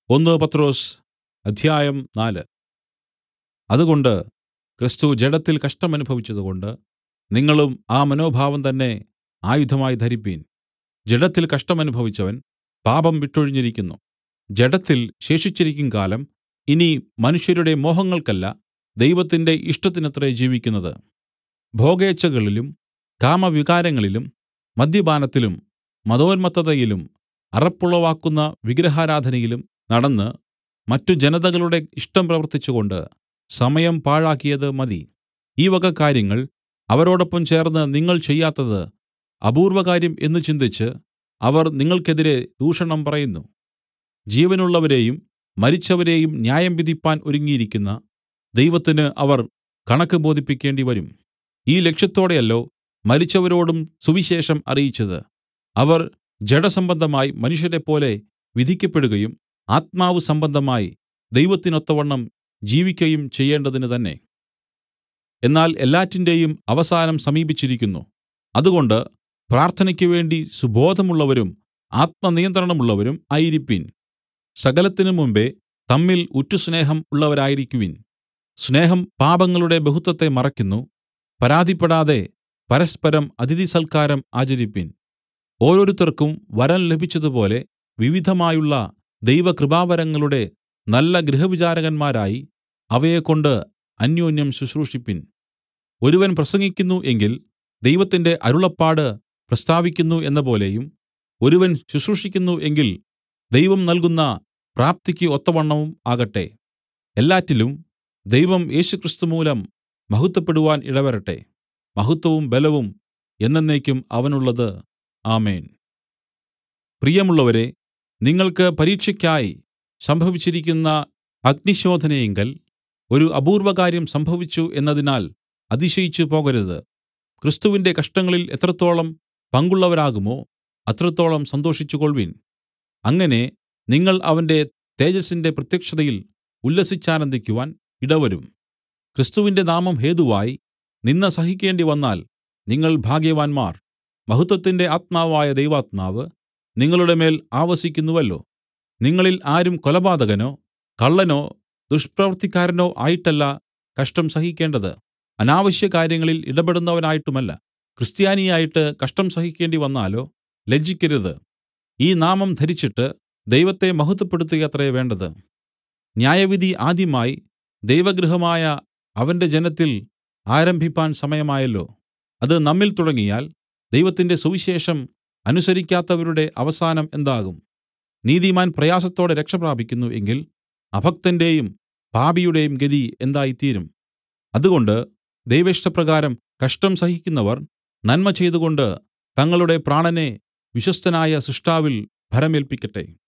ഒന്ന് പത്രോസ് അധ്യായം നാല് അതുകൊണ്ട് ക്രിസ്തു ജഡത്തിൽ കഷ്ടം അനുഭവിച്ചതുകൊണ്ട് നിങ്ങളും ആ മനോഭാവം തന്നെ ആയുധമായി ധരിപ്പിൻ ജഡത്തിൽ കഷ്ടം അനുഭവിച്ചവൻ പാപം വിട്ടൊഴിഞ്ഞിരിക്കുന്നു ജഡത്തിൽ ശേഷിച്ചിരിക്കുംകാലം ഇനി മനുഷ്യരുടെ മോഹങ്ങൾക്കല്ല ദൈവത്തിന്റെ ഇഷ്ടത്തിനത്രേ ജീവിക്കുന്നത് ഭോഗേച്ഛകളിലും കാമവികാരങ്ങളിലും മദ്യപാനത്തിലും മദോന്മത്തതയിലും അറപ്പുളവാക്കുന്ന വിഗ്രഹാരാധനയിലും നടന്ന് മറ്റു ജനതകളുടെ ഇഷ്ടം പ്രവർത്തിച്ചുകൊണ്ട് സമയം പാഴാക്കിയത് മതി ഈ വക കാര്യങ്ങൾ അവരോടൊപ്പം ചേർന്ന് നിങ്ങൾ ചെയ്യാത്തത് അപൂർവകാര്യം എന്ന് ചിന്തിച്ച് അവർ നിങ്ങൾക്കെതിരെ ദൂഷണം പറയുന്നു ജീവനുള്ളവരെയും മരിച്ചവരെയും ന്യായം വിധിപ്പാൻ ഒരുങ്ങിയിരിക്കുന്ന ദൈവത്തിന് അവർ കണക്ക് ബോധിപ്പിക്കേണ്ടിവരും ഈ ലക്ഷ്യത്തോടെയല്ലോ മരിച്ചവരോടും സുവിശേഷം അറിയിച്ചത് അവർ ജഡസംബന്ധമായി മനുഷ്യരെപ്പോലെ വിധിക്കപ്പെടുകയും ആത്മാവ് സംബന്ധമായി ദൈവത്തിനൊത്തവണ്ണം ജീവിക്കയും ചെയ്യേണ്ടതിന് തന്നെ എന്നാൽ എല്ലാറ്റിന്റെയും അവസാനം സമീപിച്ചിരിക്കുന്നു അതുകൊണ്ട് പ്രാർത്ഥനയ്ക്ക് വേണ്ടി സുബോധമുള്ളവരും ആത്മനിയന്ത്രണമുള്ളവരും ആയിരിപ്പിൻ സകലത്തിനും മുമ്പെ തമ്മിൽ ഉറ്റുസ്നേഹം ഉള്ളവരായിരിക്കുവിൻ സ്നേഹം പാപങ്ങളുടെ ബഹുത്വത്തെ മറയ്ക്കുന്നു പരാതിപ്പെടാതെ പരസ്പരം അതിഥിസൽക്കാരം ആചരിപ്പിൻ ഓരോരുത്തർക്കും വരം ലഭിച്ചതുപോലെ വിവിധമായുള്ള ദൈവകൃപാവരങ്ങളുടെ നല്ല ഗൃഹവിചാരകന്മാരായി അവയെക്കൊണ്ട് അന്യോന്യം ശുശ്രൂഷിപ്പിൻ ഒരുവൻ പ്രസംഗിക്കുന്നു എങ്കിൽ ദൈവത്തിന്റെ അരുളപ്പാട് പ്രസ്താവിക്കുന്നു എന്നപോലെയും ഒരുവൻ ശുശ്രൂഷിക്കുന്നു എങ്കിൽ ദൈവം നൽകുന്ന പ്രാപ്തിക്ക് ഒത്തവണ്ണവും ആകട്ടെ എല്ലാറ്റിലും ദൈവം യേശുക്രിസ്തു മൂലം മഹത്വപ്പെടുവാൻ ഇടവരട്ടെ മഹത്വവും ബലവും എന്നെന്നേക്കും അവനുള്ളത് ആമേൻ പ്രിയമുള്ളവരെ നിങ്ങൾക്ക് പരീക്ഷയ്ക്കായി സംഭവിച്ചിരിക്കുന്ന അഗ്നിശോധനയിങ്കൽ ഒരു അപൂർവകാര്യം സംഭവിച്ചു എന്നതിനാൽ അതിശയിച്ചു പോകരുത് ക്രിസ്തുവിന്റെ കഷ്ടങ്ങളിൽ എത്രത്തോളം പങ്കുള്ളവരാകുമോ അത്രത്തോളം സന്തോഷിച്ചുകൊൾവിൻ അങ്ങനെ നിങ്ങൾ അവന്റെ തേജസ്സിന്റെ പ്രത്യക്ഷതയിൽ ഉല്ലസിച്ചാനന്ദിക്കുവാൻ ഇടവരും ക്രിസ്തുവിന്റെ നാമം ഹേതുവായി നിന്ന സഹിക്കേണ്ടി വന്നാൽ നിങ്ങൾ ഭാഗ്യവാന്മാർ മഹത്വത്തിന്റെ ആത്മാവായ ദൈവാത്മാവ് നിങ്ങളുടെ മേൽ ആവസിക്കുന്നുവല്ലോ നിങ്ങളിൽ ആരും കൊലപാതകനോ കള്ളനോ ദുഷ്പ്രവൃത്തിക്കാരനോ ആയിട്ടല്ല കഷ്ടം സഹിക്കേണ്ടത് അനാവശ്യ കാര്യങ്ങളിൽ ഇടപെടുന്നവനായിട്ടുമല്ല ക്രിസ്ത്യാനിയായിട്ട് കഷ്ടം സഹിക്കേണ്ടി വന്നാലോ ലജ്ജിക്കരുത് ഈ നാമം ധരിച്ചിട്ട് ദൈവത്തെ മഹത്വപ്പെടുത്തുകയത്രേ വേണ്ടത് ന്യായവിധി ആദ്യമായി ദൈവഗൃഹമായ അവന്റെ ജനത്തിൽ ആരംഭിപ്പാൻ സമയമായല്ലോ അത് നമ്മിൽ തുടങ്ങിയാൽ ദൈവത്തിന്റെ സുവിശേഷം അനുസരിക്കാത്തവരുടെ അവസാനം എന്താകും നീതിമാൻ പ്രയാസത്തോടെ രക്ഷപ്രാപിക്കുന്നു എങ്കിൽ അഭക്തന്റെയും പാപിയുടെയും ഗതി എന്തായിത്തീരും അതുകൊണ്ട് ദൈവേഷ്ടപ്രകാരം കഷ്ടം സഹിക്കുന്നവർ നന്മ ചെയ്തുകൊണ്ട് തങ്ങളുടെ പ്രാണനെ വിശ്വസ്തനായ സൃഷ്ടാവിൽ ഭരമേൽപ്പിക്കട്ടെ